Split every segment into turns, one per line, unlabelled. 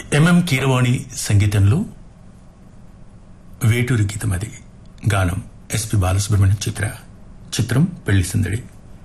MM Keeravani సంగీతంలో వేటూరి గీతం అది గానం ఎస్పి బాలసుబ్రహ్మణ్యం చిత్ర చిత్రం పెళ్లి సందడి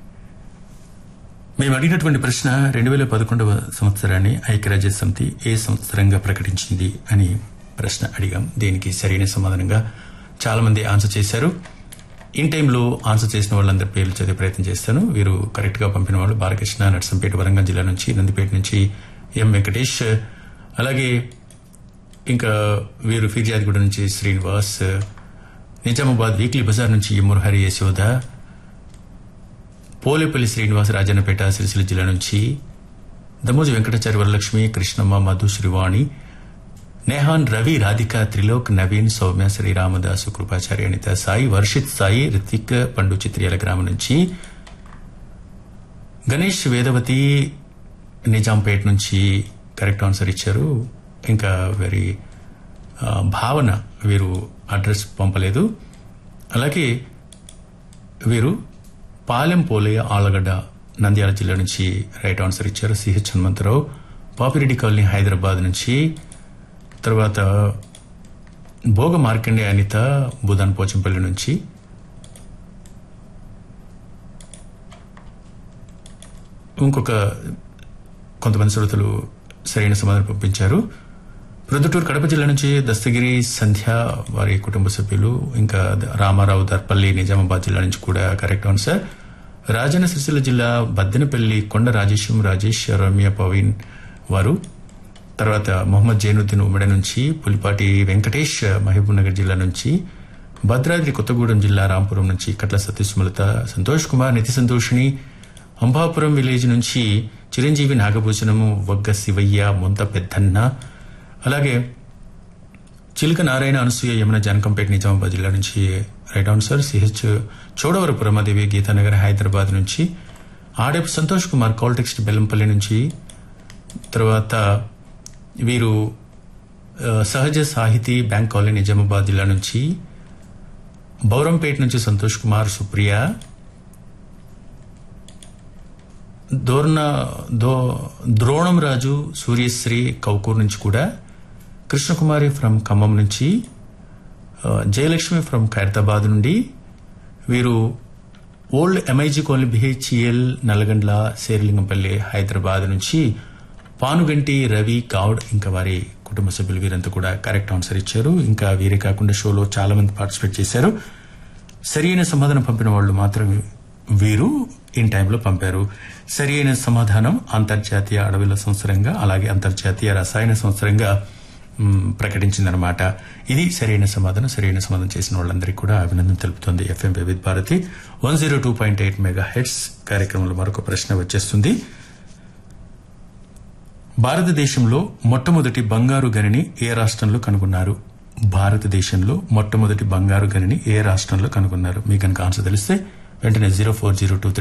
మేము అడిగినటువంటి ప్రశ్న రెండు వేల పదకొండవ సంవత్సరాన్ని ఐక్యరాజ్య సమితి ఏ సంవత్సరంగా ప్రకటించింది అని ప్రశ్న అడిగాం దీనికి సరైన సమాధానంగా చాలా మంది ఆన్సర్ చేశారు ఇన్ టైంలో ఆన్సర్ చేసిన వాళ్ళందరి పేర్లు చదివే ప్రయత్నం చేస్తాను వీరు కరెక్ట్ గా పంపిన వాళ్ళు బాలకృష్ణ నర్సంపేట వరంగల్ జిల్లా నుంచి నందిపేట నుంచి ఎం వెంకటేష్ అలాగే ఇంకా వీరు ఫిర్యాదిగూడ నుంచి శ్రీనివాస్ నిజామాబాద్ వీక్లీ బజార్ నుంచి మురహరి యశోద పోలేపల్లి శ్రీనివాస్ రాజన్నపేట సిరిసిల్ల జిల్లా నుంచి దమోజు వెంకటాచారి వరలక్ష్మి కృష్ణమ్మ మధు శ్రీవాణి నేహాన్ రవి రాధిక త్రిలోక్ నవీన్ సౌమ్య శ్రీరామదాసు కృపాచారి అనిత సాయి వర్షిత్ సాయి రితిక్ పండు చిత్రియాల గ్రామం నుంచి గణేష్ వేదవతి నిజాంపేట నుంచి కరెక్ట్ ఆన్సర్ ఇచ్చారు ఇంకా వెరీ ఆ, భావన వీరు అడ్రస్ పంపలేదు అలాగే వీరు పాలెం పోలయ్య ఆలగడ్డ నంద్యాల జిల్లా నుంచి రైట్ ఆన్సర్ ఇచ్చారు సిహెచ్ హనుమంతరావు పాపిరెడ్డి కాలనీ హైదరాబాద్ నుంచి తర్వాత భోగ మార్కండే అనిత బుధాన్ పోచంపల్లి నుంచి ఇంకొక కొంతమంది శ్రోతలు సరైన సమాధానం పంపించారు ప్రొద్దుటూరు కడప జిల్లా నుంచి దస్తగిరి సంధ్య వారి కుటుంబ సభ్యులు ఇంకా రామారావు దర్పల్లి నిజామాబాద్ జిల్లా నుంచి కూడా కరెక్ట్ ఆన్సర్ రాజన్న సిరిసిల్ల జిల్లా బద్దెనపల్లి కొండ రాజేశం రాజేష్ రమ్య పవీన్ వారు తర్వాత మొహమ్మద్ జైనుద్దీన్ ఉమ్మడి నుంచి పులిపాటి వెంకటేష్ మహబూబ్ నగర్ జిల్లా నుంచి భద్రాద్రి కొత్తగూడెం జిల్లా రాంపురం నుంచి కట్ల సతీష్మలత సంతోష్ కుమార్ నితి సంతోషిని అంబాపురం విలేజ్ నుంచి చిరంజీవి నాగభూషణము వగ్గ శివయ్య మొంత పెద్దన్న అలాగే చిలుక నారాయణ అనసూయ యమున జానకంపేట నిజామాబాద్ జిల్లా నుంచి right answer CH Chodavarapu Ramadevi Geetanagar Hyderabad నుంచి ఆడేపు సంతోష్ కుమార్ కాల్ టెక్స్ట్ బెల్లంపల్లి నుంచి తర్వాత వీరు ఆ, సహజ సాహితీ బ్యాంక్ కాలనీ నిజామాబాద్ జిల్లా నుంచి బౌరంపేట నుంచి సంతోష్ కుమార్ సుప్రియ దోర్న దో ద్రోణం రాజు సూర్యశ్రీ కౌకూర్ నుంచి కూడా కృష్ణకుమారి ఫ్రమ్ ఖమ్మం నుంచి ఆ, జయలక్ష్మి ఫ్రమ్ ఖైరతాబాద్ నుండి వీరు old MIG colony BHEL Nalgandla Serilingampally Hyderabad నుంచి పానుగంటి రవి గౌడ్ ఇంకా వారి కుటుంబ సభ్యులు వీరంతా కూడా కరెక్ట్ ఆన్సర్ ఇచ్చారు ఇంకా వీరే కాకుండా షోలో చాలా మంది పార్టిసిపేట్ చేశారు సరియైన సమాధానం పంపిన వాళ్ళు మాత్రం వీరు ఇన్ టైంలో పంపారు సరి అయిన సమాధానం అంతర్జాతీయ అడవుల సంవత్సరంగా అలాగే అంతర్జాతీయ రసాయన సంవత్సరంగా మ్, ప్రకటించిందనమాట ఇది సరైన సమాధానం సరైన సమాధానం చేసిన వాళ్ళందరికీ కూడా అభినందన తెలుపుతోంది FM Vividh Bharati one zero two point eight mega heads కార్యక్రమంలో మరొక ప్రశ్న వచ్చేస్తుంది భారతదేశంలో మొట్టమొదటి బంగారు గనిని ఏ రాష్ట్రంలో కనుగొన్నారు భారతదేశంలో మొట్టమొదటి బంగారు గనిని ఏ రాష్ట్రంలో కనుగొన్నారు మీకు కనుక ఆన్సర్ తెలిస్తే వెంటనే జీరో ఫోర్ జీరో టూ